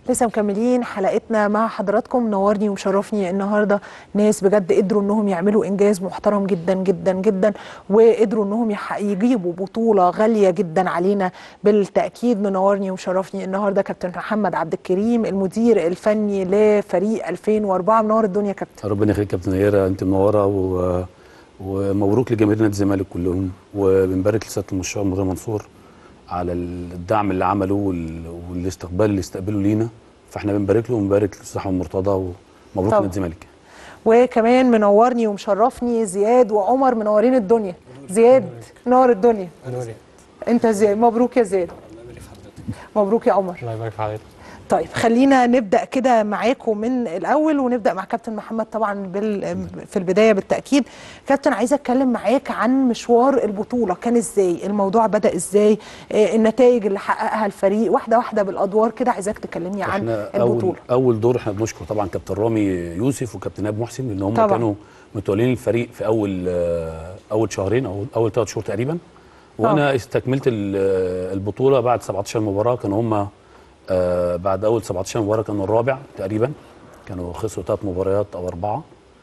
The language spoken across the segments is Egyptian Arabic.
لسه مكملين حلقتنا مع حضراتكم منورني ومشرفني النهارده ناس بجد قدروا انهم يعملوا انجاز محترم جدا جدا جدا وقدروا انهم يح- يجيبوا بطوله غاليه جدا علينا بالتاكيد منورني ومشرفني النهارده كابتن محمد عبد الكريم المدير الفني لفريق 2004 منور الدنيا يا كابتن ربنا يخليك يا كابتن نيره انت منوره و... ومبروك لجماهير نادي الزمالك كلهم وبنبارك لسياده المستشار مرتضى منصور على الدعم اللي عمله وال... والاستقبال اللي استقبله لينا فاحنا بنبارك له وبنبارك للاستاذ احمد مرتضى ومبروك طبعا. نادي الزمالك وكمان منورني ومشرفني زياد وعمر منورين الدنيا زياد نور الدنيا نوري انت زياد مبروك يا زياد مبروك يا عمر الله يبارك في حضرتك طيب خلينا نبدا كده معاكم من الاول ونبدا مع كابتن محمد طبعا بال... في البدايه بالتاكيد كابتن عايزه اتكلم معاك عن مشوار البطوله كان ازاي الموضوع بدا ازاي آه، النتائج اللي حققها الفريق واحده واحده بالادوار كده عايزاك تكلمني عن احنا البطوله اول اول دور احنا بنشكر طبعا كابتن رامي يوسف وكابتن اب محسن لان هم طبعا. كانوا متولين الفريق في اول آه، اول شهرين او اول ثلاث شهور تقريبا وانا استكملت ال- آه، البطوله بعد 17 مباراه كانوا هم آه، بعد اول 17 مباراه كانوا الرابع تقريبا كانوا خسروا ثلاث مباريات او اربعه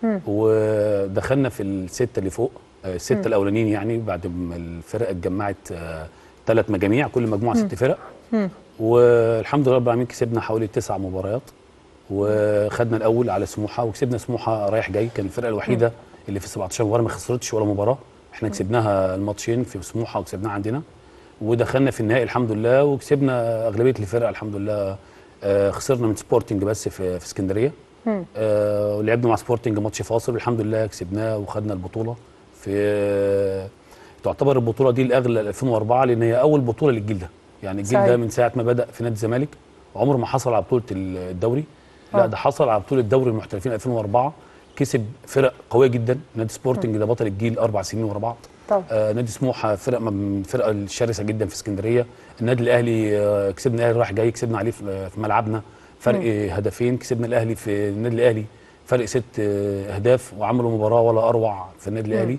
ودخلنا في السته اللي فوق آه، السته الاولانيين يعني بعد ما الفرق اتجمعت ثلاث مجاميع كل مجموعه ست فرق والحمد لله رب العالمين كسبنا حوالي تسع مباريات وخدنا الاول على سموحه وكسبنا سموحه رايح جاي كان الفرقه الوحيده اللي في 17 مباراه ما خسرتش ولا مباراه احنا كسبناها الماتشين في سموحه وكسبناها عندنا ودخلنا في النهائي الحمد لله وكسبنا اغلبيه الفرق الحمد لله آه خسرنا من سبورتنج بس في في اسكندريه آه ولعبنا مع سبورتنج ماتش فاصل والحمد لله كسبناه وخدنا البطوله في تعتبر البطوله دي الاغلى 2004 لان هي اول بطوله للجيل ده يعني الجيل صحيح. ده من ساعه ما بدا في نادي الزمالك عمره ما حصل على بطوله الدوري آه. لا ده حصل على بطوله دوري المحترفين 2004 كسب فرق قويه جدا نادي سبورتنج ده بطل الجيل اربع سنين ورا بعض طبعا آه نادي سموحه فرق من الفرقه الشرسه جدا في اسكندريه النادي الاهلي آه كسبنا الاهلي رايح جاي كسبنا عليه في في ملعبنا فرق آه هدفين كسبنا الاهلي في النادي الاهلي فرق ست آه اهداف وعملوا مباراه ولا اروع في النادي الاهلي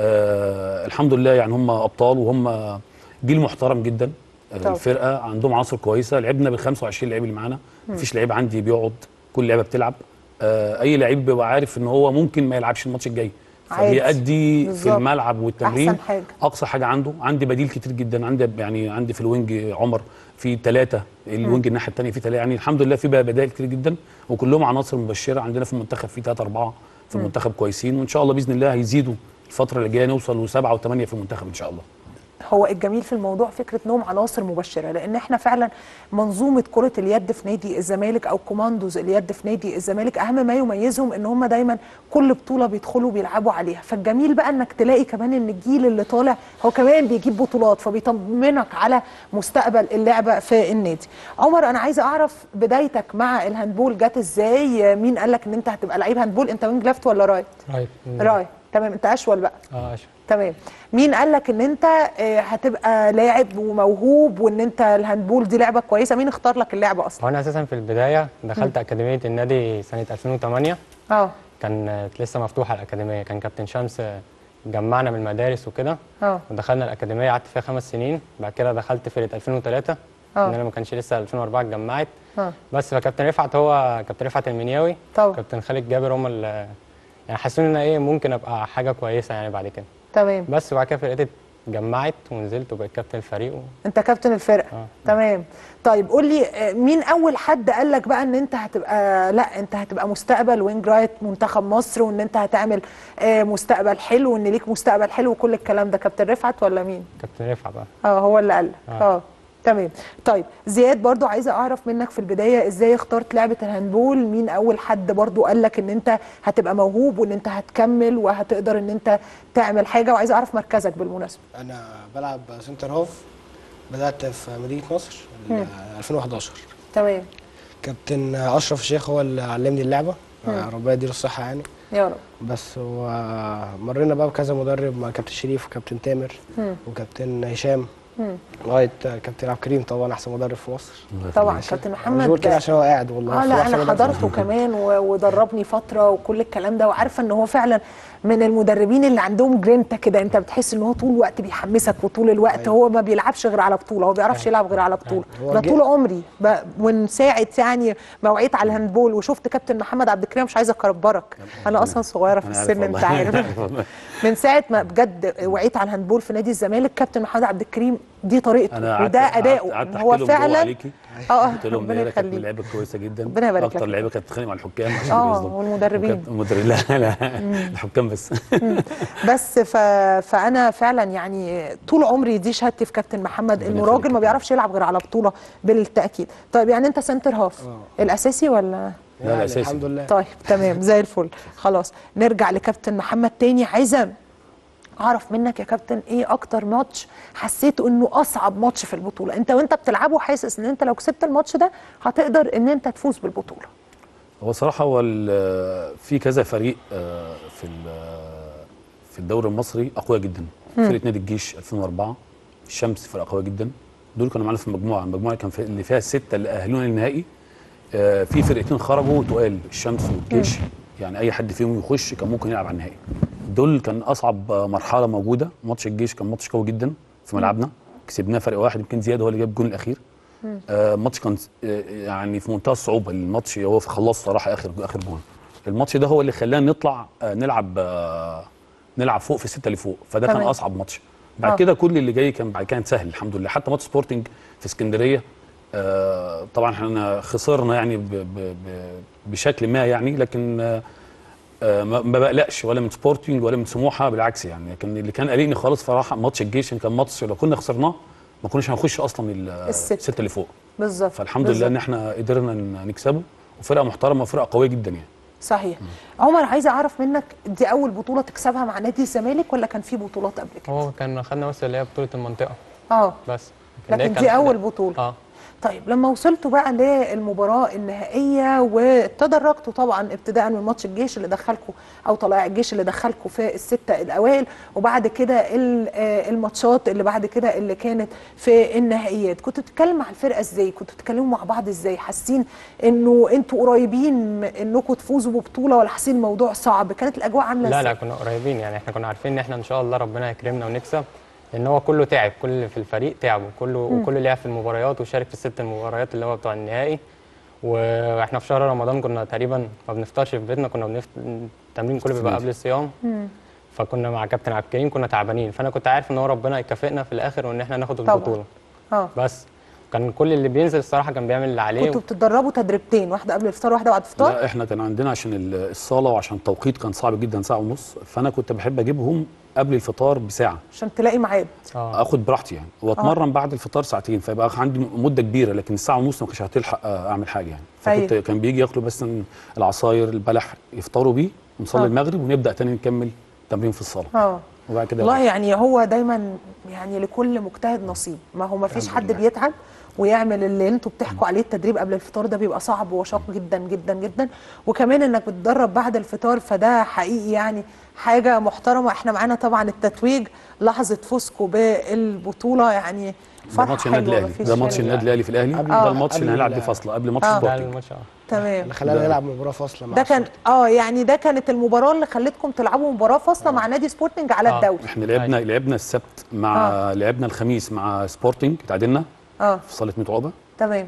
آه الحمد لله يعني هم ابطال وهم جيل محترم جدا آه، طبعا. الفرقه عندهم عناصر كويسه لعبنا بال 25 لعيب اللي معانا مفيش لعيب عندي بيقعد كل لعيبه بتلعب آه اي لعيب بيبقى عارف ان هو ممكن ما يلعبش الماتش الجاي عادي. فبيأدي في بالظبط. الملعب والتمرين أحسن حاجة. اقصى حاجه عنده عندي بديل كتير جدا عندي يعني عندي في الوينج عمر في ثلاثه الوينج الناحيه الثانيه في ثلاثه يعني الحمد لله في بقى بدائل كتير جدا وكلهم عناصر مبشره عندنا في المنتخب في ثلاثه اربعه في المنتخب كويسين وان شاء الله باذن الله هيزيدوا الفتره اللي جايه نوصل لسبعه وثمانيه في المنتخب ان شاء الله هو الجميل في الموضوع فكره انهم عناصر مبشره لان احنا فعلا منظومه كره اليد في نادي الزمالك او كوماندوز اليد في نادي الزمالك اهم ما يميزهم ان هم دايما كل بطوله بيدخلوا بيلعبوا عليها فالجميل بقى انك تلاقي كمان ان الجيل اللي طالع هو كمان بيجيب بطولات فبيطمنك على مستقبل اللعبه في النادي عمر انا عايزه اعرف بدايتك مع الهاندبول جت ازاي مين قال لك ان انت هتبقى لعيب هاندبول انت وينج ليفت ولا رايت رايت رايت تمام انت اشول بقى اه عشان تمام مين قال لك ان انت آه، هتبقى لاعب وموهوب وان انت الهاندبول دي لعبه كويسه مين اختار لك اللعبه اصلا هو انا اساسا في البدايه دخلت اكاديميه النادي سنه 2008 اه كانت لسه مفتوحه الاكاديميه كان كابتن شمس جمعنا من المدارس وكده اه ودخلنا الاكاديميه قعدت فيها خمس سنين بعد كده دخلت فرقه 2003 آه. ان انا ما كانش لسه 2004 اتجمعت اه بس فكابتن رفعت هو كابتن رفعت المنياوي طبعا كابتن خالد جابر هم اللي يعني حسوني ان أنا ايه ممكن ابقى حاجه كويسه يعني بعد كده تمام بس وبعد كده فرقتي اتجمعت ونزلت وبقيت كابتن الفريق و... انت كابتن الفرقه آه. تمام طيب قول لي آه، مين اول حد قال لك بقى ان انت هتبقى لا انت هتبقى مستقبل وينج رايت منتخب مصر وان انت هتعمل آه، مستقبل حلو وان ليك مستقبل حلو وكل الكلام ده كابتن رفعت ولا مين كابتن رفعت بقى اه هو اللي قال لك آه. اه تمام طيب زياد برضو عايزه اعرف منك في البدايه ازاي اخترت لعبه الهاندبول مين اول حد برضو قال لك ان انت هتبقى موهوب وان انت هتكمل وهتقدر ان انت تعمل حاجه وعايزه اعرف مركزك بالمناسبه انا بلعب سنتر هاف بدات في مدينه نصر ال- 2011 تمام كابتن اشرف الشيخ هو اللي علمني اللعبه آه، ربنا يديله الصحه يعني يا رب بس هو مرينا بقى بكذا مدرب مع كابتن شريف وكابتن تامر مم. وكابتن هشام لغايه كابتن عبد الكريم طبعا احسن مدرب في مصر طبعا كابتن مش محمد بقول كده عشان هو قاعد والله اه هو لا أحسن انا مدرب في حضرته مصر. كمان و- ودربني فتره وكل الكلام ده وعارفه ان هو فعلا من المدربين اللي عندهم جرينتا كده انت بتحس ان هو طول الوقت بيحمسك وطول الوقت أيوة. هو ما بيلعبش غير على بطوله هو ما بيعرفش يلعب غير على بطوله هو انا جه- طول عمري ب... من ساعه يعني ما وعيت على الهاندبول وشفت كابتن محمد عبد الكريم مش عايزه اكبرك انا اصلا صغيره في أنا عارف السن انت والله. عارف من ساعه ما بجد وعيت على الهاندبول في نادي الزمالك كابتن محمد عبد الكريم دي طريقته انا قعدت- وده قعدت- اداؤه قعدت ان أحكي هو لهم جوه فعلا عليكي. اه قلت لهم ربنا ليلى كانت يخليك لعيبه كويسه جدا ربنا يبارك اكتر لك. لعيبه كانت بتتخانق مع الحكام عشان آه، بيظلموا. والمدربين. وكانت- المدربين لا لا الحكام بس بس ف... فانا فعلا يعني طول عمري دي شهادتي في كابتن محمد انه يخليك راجل ما يا بيعرفش يلعب غير على بطوله بالتاكيد طيب يعني انت سنتر هاف آه. الاساسي ولا لا، لا، يعني أساسي. الحمد لله طيب تمام زي الفل خلاص نرجع لكابتن محمد تاني عايزه اعرف منك يا كابتن ايه اكتر ماتش حسيت انه اصعب ماتش في البطوله انت وانت بتلعبه حاسس ان انت لو كسبت الماتش ده هتقدر ان انت تفوز بالبطوله هو صراحه هو ال- في كذا فريق آه، في ال- في الدوري المصري اقوياء جدا فرقه نادي الجيش 2004 الشمس فرقه قويه جدا دول كانوا معانا في المجموعه المجموعه كان في اللي فيها السته اللي اهلونا للنهائي آه، في فرقتين خرجوا تقال الشمس والجيش يعني اي حد فيهم يخش كان ممكن يلعب على النهائي دول كان اصعب آه، مرحله موجوده ماتش الجيش كان ماتش قوي جدا في ملعبنا كسبناه فرق واحد يمكن زياد هو اللي جاب الجون الاخير آه، الماتش كان آه، يعني في منتهى الصعوبه الماتش هو خلص صراحه اخر اخر جون الماتش ده هو اللي خلانا نطلع آه، نلعب آه، نلعب فوق في السته اللي فوق فده كان تمام. اصعب ماتش بعد آه. كده كل اللي جاي كان بعد كان سهل الحمد لله حتى ماتش سبورتنج في اسكندريه آه، طبعا احنا خسرنا يعني ب ب ب بشكل ما يعني لكن آه، آه، ما ما بقلقش ولا من سبورتنج ولا من سموحه بالعكس يعني لكن اللي كان قلقني خالص صراحه ماتش الجيش كان ماتش لو كنا خسرناه ما كناش هنخش اصلا ال- الست. السته اللي فوق بالظبط فالحمد بالظبط. لله ان احنا قدرنا ن- نكسبه وفرقه محترمه وفرقه قويه جدا يعني صحيح عمر عايزه اعرف منك دي اول بطوله تكسبها مع نادي الزمالك ولا كان في بطولات قبل كده هو كان خدنا بس اللي هي بطوله المنطقه اه بس اللي هي لكن كان- دي اول بطوله اه طيب لما وصلتوا بقى للمباراه النهائيه وتدرجتوا طبعا ابتداء من ماتش الجيش اللي دخلكم او طلائع الجيش اللي دخلكم في السته الاوائل وبعد كده ال- آه، الماتشات اللي بعد كده اللي كانت في النهائيات كنتوا بتتكلموا مع الفرقه ازاي كنتوا بتتكلموا مع بعض ازاي حاسين انه انتوا قريبين م- انكم تفوزوا ببطوله ولا حاسين الموضوع صعب كانت الاجواء عامله لا ازاي لا كنا قريبين يعني احنا كنا عارفين ان احنا ان شاء الله ربنا يكرمنا ونكسب لان هو كله تعب كل اللي في الفريق تعب وكله وكل لعب في المباريات وشارك في الست المباريات اللي هو بتوع النهائي واحنا في شهر رمضان كنا تقريبا ما بنفطرش في بيتنا كنا بنفت... التمرين كله بيبقى قبل الصيام فكنا مع كابتن عبد الكريم كنا تعبانين فانا كنت عارف ان هو ربنا يكافئنا في الاخر وان احنا ناخد طبعاً. البطوله اه بس كان كل اللي بينزل الصراحه كان بيعمل اللي عليه كنتوا بتتدربوا تدريبتين واحده قبل الفطار واحده بعد الفطار لا احنا كان عندنا عشان ال- الصاله وعشان التوقيت كان صعب جدا ساعه ونص فانا كنت بحب اجيبهم قبل الفطار بساعه عشان تلاقي ميعاد اه اخد براحتي يعني واتمرن بعد الفطار ساعتين فيبقى عندي مده كبيره لكن الساعه ونص ما كنتش هتلحق آه، اعمل حاجه يعني فكنت أيوة. كان بيجي ياكلوا بس العصاير البلح يفطروا بيه ونصلي آه. المغرب ونبدا تاني نكمل تمرين في الصاله اه وبعد كده والله يعني هو دايما يعني لكل مجتهد نصيب ما هو ما فيش الحمد حد لله. بيتعب ويعمل اللي انتوا بتحكوا عليه التدريب قبل الفطار ده بيبقى صعب وشاق جدا جدا جدا وكمان انك بتدرب بعد الفطار فده حقيقي يعني حاجه محترمه احنا معانا طبعا التتويج لحظه فوزكم بالبطوله يعني ده فرحه ماتش النادي حلوه الاهلي مفيش ده ماتش كلام. النادي الاهلي في الاهلي قبل- ده الماتش اللي قبل هنلعب ال- فيه فاصله قبل ماتش آه. ده سبورتنج الماتش اه تمام اللي خلانا ده- نلعب مباراه فاصله مع ده كان الشرطة. اه يعني ده كانت المباراه اللي خلتكم تلعبوا مباراه فاصله مع نادي سبورتنج على آه. الدوري احنا لعبنا لعبنا السبت مع لعبنا الخميس مع سبورتنج تعادلنا اه في صاله ميت عقبه تمام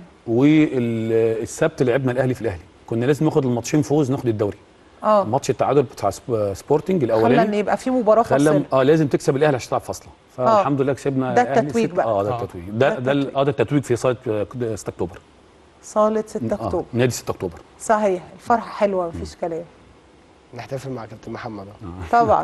والسبت لعبنا الاهلي في الاهلي كنا لازم ناخد الماتشين فوز ناخد الدوري اه ماتش التعادل بتاع سب- سبورتنج خلى ان الاولاني يبقى في مباراه خلى فاصله اه لازم تكسب الاهلي عشان تلعب فاصله فالحمد لله كسبنا ده الأهلي التتويج ست- بقى. اه ده آه. التتويج ده ده ده ال- التتويج. اه ده التتويج في صاله آه، 6 اكتوبر صاله 6 آه اكتوبر نادي 6 اكتوبر صحيح الفرحه حلوه مفيش كلام نحتفل مع كابتن محمد آه. طبعا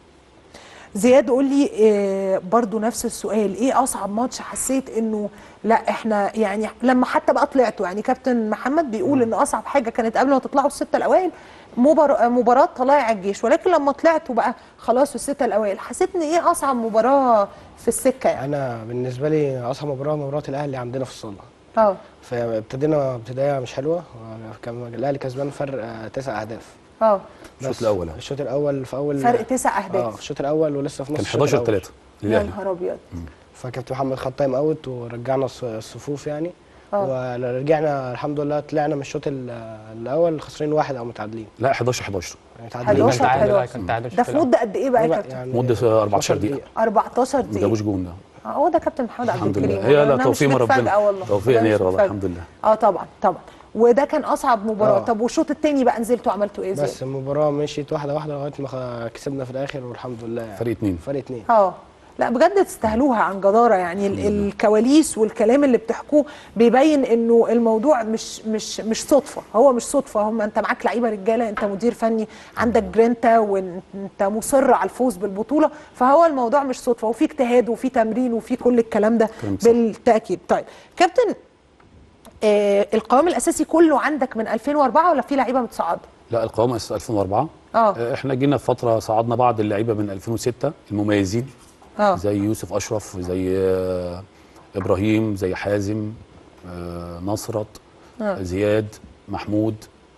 زياد قول لي آه، برضو نفس السؤال ايه اصعب ماتش حسيت انه لا احنا يعني لما حتى بقى طلعتوا يعني كابتن محمد بيقول ان اصعب حاجه كانت قبل ما تطلعوا السته الاوائل مبار- مباراه طلائع الجيش ولكن لما طلعتوا بقى خلاص في السته الاوائل حسيت ان ايه اصعب مباراه في السكه يعني انا بالنسبه لي اصعب مباراه مباراه الاهلي عندنا في الصاله اه فابتدينا ابتدائيه مش حلوه كان الاهلي كسبان فرق آه، تسع اهداف اه الشوط بس الأول، آه. الشوط الاول في اول فرق تسع اه اهداف في الشوط الاول ولسه في نص كان الشوط 11 الأول. 3 يا للاهلي نهار ابيض فكابتن محمد خد تايم اوت ورجعنا الص- الصفوف يعني آه. ورجعنا الحمد لله طلعنا من الشوط ال- الاول خسرين واحد او متعادلين 11 11 يعني كان 11 تعادل آه، 11. كان تعادل ده الشوط في الأول. مده قد ايه بقى يا ربع- كابتن؟ يعني مدة 14 دقيقة 14 ما دقيقه جابوش جون ده آه، هو ده كابتن محمد عبد الحمد الكريم لله هي لا أنا مش توفيق من متفاجئة ربنا والله توفيق أنا مش نير والله متفاجئة. الحمد لله اه طبعا طبعا وده كان اصعب مباراه آه. طب والشوط الثاني بقى نزلتوا عملتوا ايه بس ازاي المباراه مشيت واحده واحده لغايه ما خ- كسبنا في الاخر والحمد لله يعني فريق اتنين فرق اتنين اه لا بجد تستاهلوها عن جداره يعني ال- الكواليس والكلام اللي بتحكوه بيبين انه الموضوع مش مش مش صدفه هو مش صدفه هم انت معاك لعيبه رجاله انت مدير فني عندك جرينتا وانت مصر على الفوز بالبطوله فهو الموضوع مش صدفه وفي اجتهاد وفي تمرين وفي كل الكلام ده كلام صح. بالتاكيد طيب كابتن آه القوام الاساسي كله عندك من 2004 ولا في لعيبه متصعده لا القوام أسس 2004 اه آه، احنا جينا في فترة صعدنا بعض اللعيبة من 2006 المميزين اه زي يوسف أشرف زي آه، إبراهيم زي حازم آه، نصرت آه. زياد محمود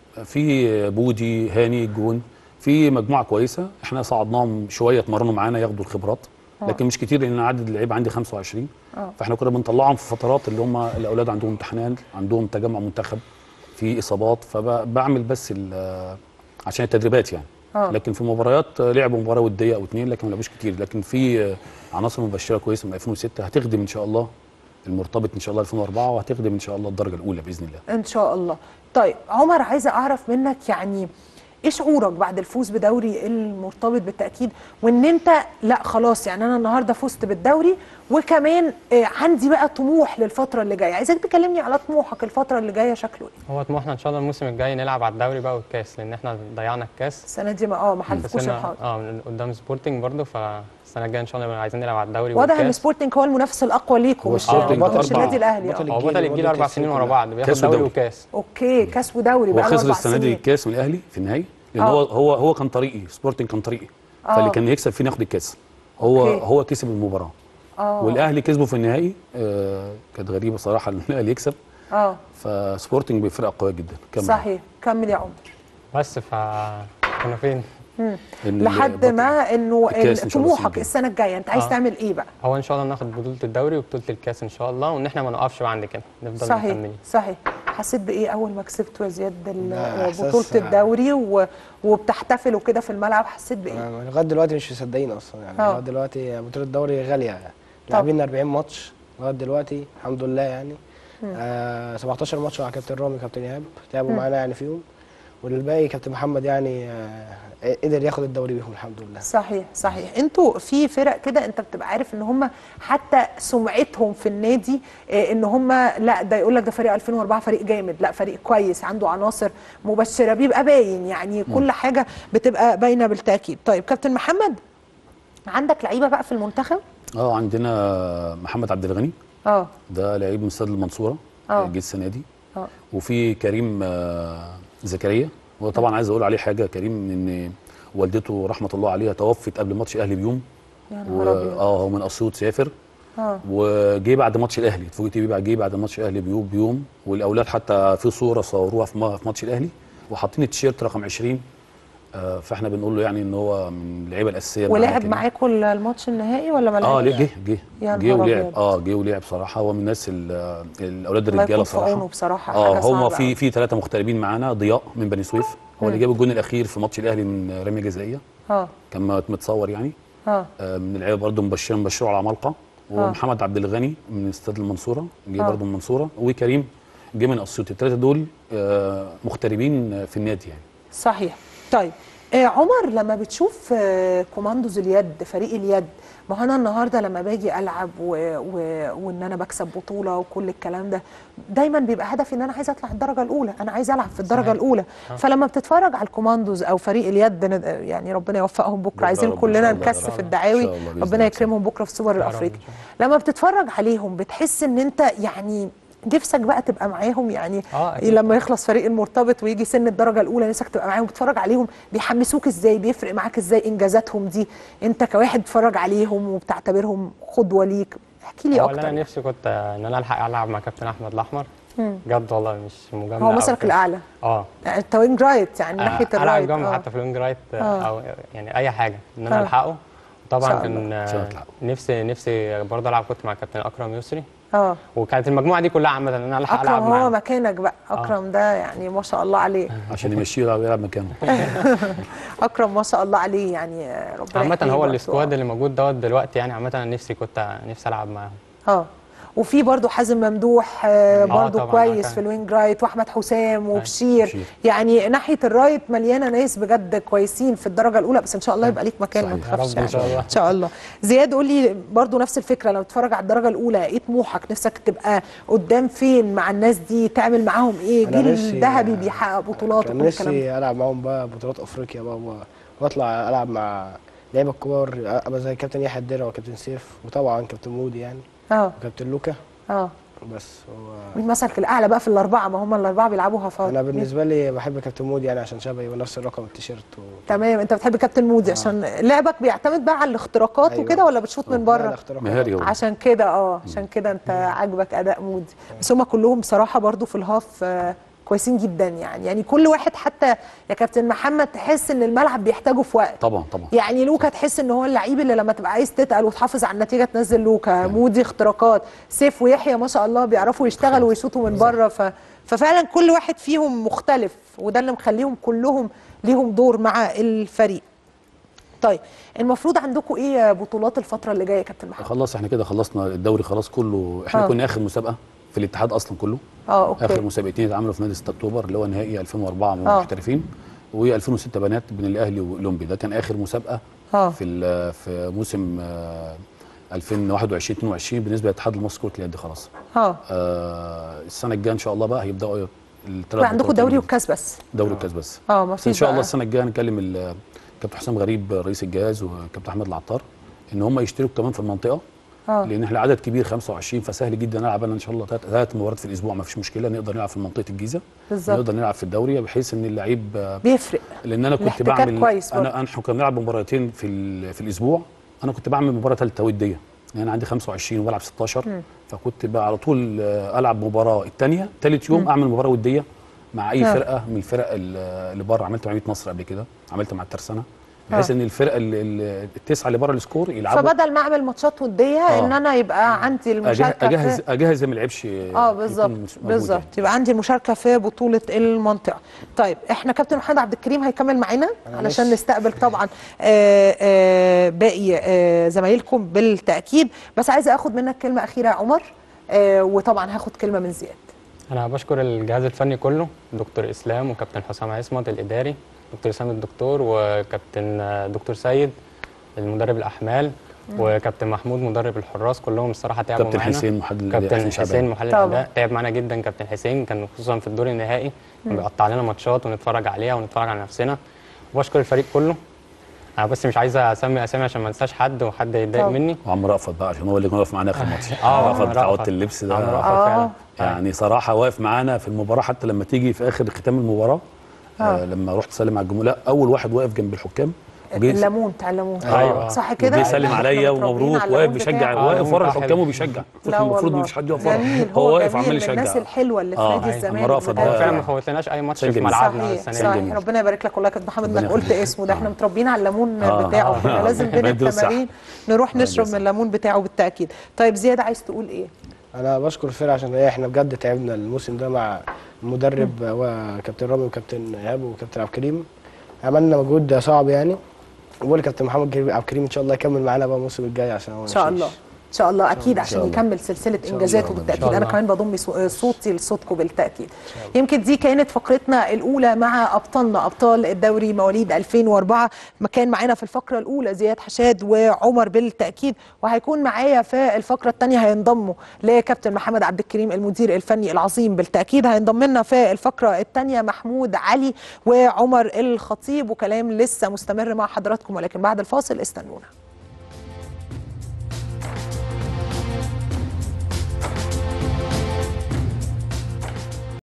في بودي هاني جون في مجموعة كويسة احنا صعدناهم شوية اتمرنوا معانا ياخدوا الخبرات لكن مش كتير لان عدد اللعيبه عندي 25 آه. فاحنا كنا بنطلعهم في فترات اللي هم الاولاد عندهم امتحانات عندهم تجمع منتخب في اصابات فبعمل بس ال- عشان التدريبات يعني آه. لكن في مباريات لعبوا مباراه وديه او اتنين لكن ما لعبوش كتير لكن في عناصر مبشره كويسه من 2006 هتخدم ان شاء الله المرتبط ان شاء الله 2004 وهتخدم ان شاء الله الدرجه الاولى باذن الله ان شاء الله طيب عمر عايزه اعرف منك يعني ايه شعورك بعد الفوز بدوري المرتبط بالتاكيد وان انت لا خلاص يعني انا النهارده فزت بالدوري وكمان آه، عندي بقى طموح للفتره اللي جايه عايزاك تكلمني على طموحك الفتره اللي جايه شكله ايه هو طموحنا ان شاء الله الموسم الجاي نلعب على الدوري بقى والكاس لان احنا ضيعنا الكاس السنه دي ما اه ما حلفكوش خسرنا الحظ اه من قدام سبورتنج برضه فالسنه الجايه ان شاء الله نبقى عايزين نلعب على الدوري واضح ان والكاس سبورتنج هو المنافس الاقوى ليكم هو مش سبورتنج مش أربعة. النادي الاهلي بطل آه. هو بطل الجيل برضه اربع الكاس سنين ورا كلها. بعض بياخد كاس دوري ودوري. وكاس اوكي كاس ودوري هو بقى له خسر اربع السنه دي سنين الكاس من الاهلي في النهائي لان آه. هو هو هو كان طريقي سبورتنج كان طريقي آه. فاللي كان يكسب فينا ياخد الكاس هو أوكي. هو كسب المباراه اه والاهلي كسبه في النهائي آه كانت غريبه صراحه ان الاهلي يكسب اه فسبورتنج بفرقه قويه جدا كمل. صحيح كمل يا عمر بس ف كنا فين؟ إن لحد البطل- ما انه الكاس إن شاء الله طموحك السنة السنه الجايه انت عايز آه. تعمل ايه بقى هو ان شاء الله ناخد بطوله الدوري وبطوله الكاس ان شاء الله وان احنا ما نقفش بقى عند كده نفضل صحيح مكملين صحيح حسيت بايه اول ما كسبتوا يا زياد ال- لا، إحساس- بطوله الدوري و... وبتحتفلوا كده في الملعب حسيت بايه أنا لغايه دلوقتي مش مصدقين اصلا يعني آه. لغايه دلوقتي بطوله الدوري غاليه يعني لاعبين 40 ماتش لغايه دلوقتي الحمد لله يعني آه 17 ماتش مع كابتن رامي كابتن ايهاب تعبوا معانا يعني فيهم والباقي كابتن محمد يعني آه قدر ياخد الدوري بيهم الحمد لله صحيح صحيح انتوا في فرق كده انت بتبقى عارف ان هم حتى سمعتهم في النادي اه، ان هم لا ده يقول لك ده فريق 2004 فريق جامد لا فريق كويس عنده عناصر مبشره بيبقى باين يعني كل حاجه بتبقى باينه بالتاكيد طيب كابتن محمد عندك لعيبه بقى في المنتخب اه عندنا محمد عبد الغني اه ده لعيب من استاد المنصوره آه. جه السنه دي اه وفي كريم آه، زكريا وطبعا عايز اقول عليه حاجه كريم ان والدته رحمه الله عليها توفت قبل ماتش الاهلي بيوم يا و... نهار ابيض اه هو من اسيوط سافر اه وجه بعد ماتش الاهلي اتفوجئت بيه بعد جه بعد ماتش الاهلي بيوم بيوم والاولاد حتى في صوره صوروها في ما- في ماتش الاهلي وحاطين التيشيرت رقم 20 آه فاحنا بنقول له يعني ان هو من اللعيبه الاساسيه معانا ولعب كده. معاكم الماتش النهائي ولا ما اه لعبش؟ ليه جه جه يا جه نهار ولعب أبيض. اه جه ولعب صراحه هو من الناس ال- الاولاد الله الرجاله يكون في صراحه عونه بصراحه اه حاجة هم صعبة في أوي. في ثلاثه مغتربين معانا ضياء من بني سويف هو اللي جاب الجون الاخير في ماتش الاهلي من رميه جزائيه اه كان مت- متصور يعني اه آه من اللعيبه برضه مبشر مبشره على عمالقه ومحمد عبد الغني من استاد المنصوره جه آه. برضه من المنصوره وكريم جه من اسيوط الثلاثه دول آه مغتربين في النادي يعني صحيح طيب آه عمر لما بتشوف آه كوماندوز اليد فريق اليد ما هو انا النهارده لما باجي العب و... و... وان انا بكسب بطوله وكل الكلام ده دايما بيبقى هدفي ان انا عايزه اطلع الدرجه الاولى انا عايزه العب في الدرجه صحيح. الاولى فلما بتتفرج على الكوماندوز او فريق اليد ند- يعني ربنا يوفقهم بكره بكرة عايزين رب إن كلنا شاء الله. نكثف إن شاء الدعاوي الله بإذن ربنا الله. يكرمهم بكره في السوبر يا رب إن الافريقي شاء لما بتتفرج عليهم بتحس ان انت يعني نفسك بقى تبقى معاهم يعني آه، أكيد. لما يخلص فريق المرتبط ويجي سن الدرجه الاولى نفسك تبقى معاهم بتتفرج عليهم بيحمسوك ازاي بيفرق معاك ازاي انجازاتهم دي انت كواحد بتتفرج عليهم وبتعتبرهم قدوه ليك احكي لي هو اللي اكتر انا نفسي كنت ان انا الحق العب مع كابتن احمد الاحمر بجد والله مش مجامله هو أو مثلك كده. الاعلى اه انت وينج رايت يعني آه، ناحيه العب الرايت جنب آه. حتى في الوينج رايت آه، آه. او يعني اي حاجه ان آه. انا الحقه طبعا شاء كان إن شاء الله آه، تلعب. نفسي نفسي برضه العب كنت مع كابتن اكرم يسري اه وكانت المجموعه دي كلها عامه ان انا الحق اكرم العب هو معاه مكانك بقى اكرم ده يعني ما شاء الله عليه عشان يمشيه يلعب يلعب مكانه اكرم ما شاء الله عليه يعني آه، ربنا عامه يحييه هو برضه. السكواد اللي موجود دوت دلوقتي يعني عامه انا نفسي كنت نفسي العب معاهم اه وفي برضه حازم ممدوح آه، برضه طبعاً، كويس كان- في الوينج رايت واحمد حسام وبشير بشير. يعني ناحيه الرايت مليانه ناس بجد كويسين في الدرجه الاولى بس ان شاء الله يبقى ليك مكان ما صحيح. تخافش يا رب إن شاء يعني. الله. ان شاء الله زياد قول لي برضه نفس الفكره لما تتفرج على الدرجه الاولى ايه طموحك نفسك تبقى قدام فين مع الناس دي تعمل معاهم ايه أنا جيل نفسي- ذهبي بيحقق بطولات كان وكل الكلام ده نفسي العب معاهم بقى بطولات افريقيا بقى و- واطلع العب مع لعيبه كبار ابقى زي كابتن يحيى الدرع وكابتن سيف وطبعا كابتن مودي يعني اه وكابتن لوكا اه بس هو مين مثلك الاعلى بقى في الاربعه ما هم الاربعه بيلعبوا هفاض انا بالنسبه لي بحب كابتن مودي يعني عشان شبهي ونفس الرقم التيشيرت و... تمام انت بتحب كابتن مودي عشان لعبك بيعتمد بقى على الاختراقات أيوة. وكده ولا بتشوط من لا، بره الاختراقات. مهاري هو عشان كده اه عشان كده انت عاجبك اداء مودي بس هم كلهم بصراحه برضو في الهاف آه، كويسين جدا يعني يعني كل واحد حتى يا كابتن محمد تحس ان الملعب بيحتاجه في وقت طبعا طبعا يعني لوكا تحس ان هو اللعيب اللي لما تبقى عايز تتقل وتحافظ على النتيجه تنزل لوكا مودي اختراقات سيف ويحيى ما شاء الله بيعرفوا يشتغلوا ويشوطوا من بره ف... ففعلا كل واحد فيهم مختلف وده اللي مخليهم كلهم ليهم دور مع الفريق طيب المفروض عندكم ايه بطولات الفتره اللي جايه يا كابتن محمد خلاص احنا كده خلصنا الدوري خلاص كله احنا آه. كنا اخر مسابقه في الاتحاد اصلا كله اه اوكي اخر مسابقتين اتعملوا في نادي 6 اكتوبر اللي هو نهائي 2004 آه. محترفين و2006 بنات بين الاهلي واولمبي ده كان اخر مسابقه اه في ال- في موسم آه، 2021 22 بالنسبه للاتحاد المصري كره اليد خلاص اه آه، السنه الجايه ان شاء الله بقى هيبداوا الثلاث عندكم دوري وكاس بس دوري والكاس بس اه ما بس ان فيش شاء الله بقى. السنه الجايه هنكلم ال- كابتن حسام غريب رئيس الجهاز وكابتن احمد العطار ان هم يشتركوا كمان في المنطقه اه لان احنا عدد كبير 25 فسهل جدا نلعب انا ان شاء الله ثلاث مباريات في الاسبوع ما فيش مشكله نقدر نلعب في منطقه الجيزه بالظبط نقدر نلعب في الدوري بحيث ان اللعيب آه، بيفرق لان انا كنت الاحتكاك بعمل كويس برضه. انا انا كنا بنلعب مباراتين في ال- في الاسبوع انا كنت بعمل مباراه ثالثه وديه يعني انا عندي 25 وبلعب 16 فكنت بقى على طول آه، العب مباراه الثانيه ثالث يوم اعمل مباراه وديه مع اي آه. فرقه من الفرق ال- اللي بره عملت مع مدينه نصر قبل كده عملت مع الترسانه بحيث ان الفرقه ال- ال- التسعه اللي بره السكور يلعبوا فبدل ما اعمل ماتشات وديه آه. ان انا يبقى عندي أجه- المشاركه اجهز في اجهز ما لعبش اه بالظبط بالظبط يبقى عندي المشاركه في بطوله المنطقه طيب احنا كابتن محمد عبد الكريم هيكمل معانا علشان ماشي. نستقبل طبعا آه آه باقي آه زمايلكم بالتاكيد بس عايزه اخد منك كلمه اخيره يا عمر آه وطبعا هاخد كلمه من زياد انا بشكر الجهاز الفني كله دكتور اسلام وكابتن حسام عصمت الاداري دكتور اسلام الدكتور وكابتن آه، دكتور سيد المدرب الاحمال وكابتن محمود مدرب الحراس كلهم الصراحه تعبوا كابتن معانا حسين محلل الأداء، كابتن حسين شعبان. حسين محلل طبعا. الاداء تعب معانا جدا كابتن حسين كان خصوصا في الدور النهائي كان بيقطع لنا ماتشات ونتفرج عليها ونتفرج على نفسنا وبشكر الفريق كله انا بس مش عايز اسمي اسامي عشان ما انساش حد وحد يتضايق طبعا. مني وعم رأفت بقى عشان هو اللي كان واقف معانا اخر ماتش آه، رأفت بتاع رأفت. اوضه اللبس ده عم رأفت آه. فعلا يعني صراحه واقف معانا في المباراه حتى لما تيجي في اخر ختام المباراه آه لما رحت اسلم على الجمهور لا اول واحد واقف جنب الحكام وجه الليمون بتاع الليمون أيوة. صح كده وجه يسلم إحنا عليا متربيين ومبروك على واقف الليمون بيشجع بتاعه. واقف ورا آه، الحكام حلو. وبيشجع لا المفروض والله. مفيش حد يقف ورا جميل هو واقف جميل عمال من الناس يشجع الحلوه اللي في آه. نادي أيوة. الزمالك عم رأفت بتاعه. ده- فعلا ما فوتلناش اي ماتش إنسان في جميل. ملعبنا صحيح السنه صحيح دي جميل. ربنا يبارك لك والله يا كابتن محمد انك ربنا قلت يخليك. اسمه ده احنا متربيين على الليمون آه. بتاعه آه. كنا آه. لازم بين ربنا يديله الصحة. التمارين نروح ربنا نشرب يديله من الليمون بتاعه بالتاكيد طيب زياد عايز تقول ايه انا بشكر الفرقه عشان هي احنا بجد تعبنا الموسم ده مع المدرب وكابتن رامي وكابتن ايهاب وكابتن عبد الكريم عملنا مجهود صعب يعني وبقول لكابتن محمد جري- عبد الكريم ان شاء الله يكمل معانا بقى الموسم الجاي عشان هو ان شاء الله ان شاء الله اكيد عشان الله. يكمل سلسله شاء انجازاته الله. بالتاكيد إن شاء انا الله. كمان بضم صو- صوتي لصوتكم بالتاكيد يمكن دي كانت فقرتنا الاولى مع ابطالنا ابطال الدوري مواليد 2004 ما كان معانا في الفقره الاولى زياد حشاد وعمر بالتاكيد وهيكون معايا في الفقره الثانيه هينضموا لكابتن محمد عبد الكريم المدير الفني العظيم بالتاكيد هينضم لنا في الفقره الثانيه محمود علي وعمر الخطيب وكلام لسه مستمر مع حضراتكم ولكن بعد الفاصل استنونا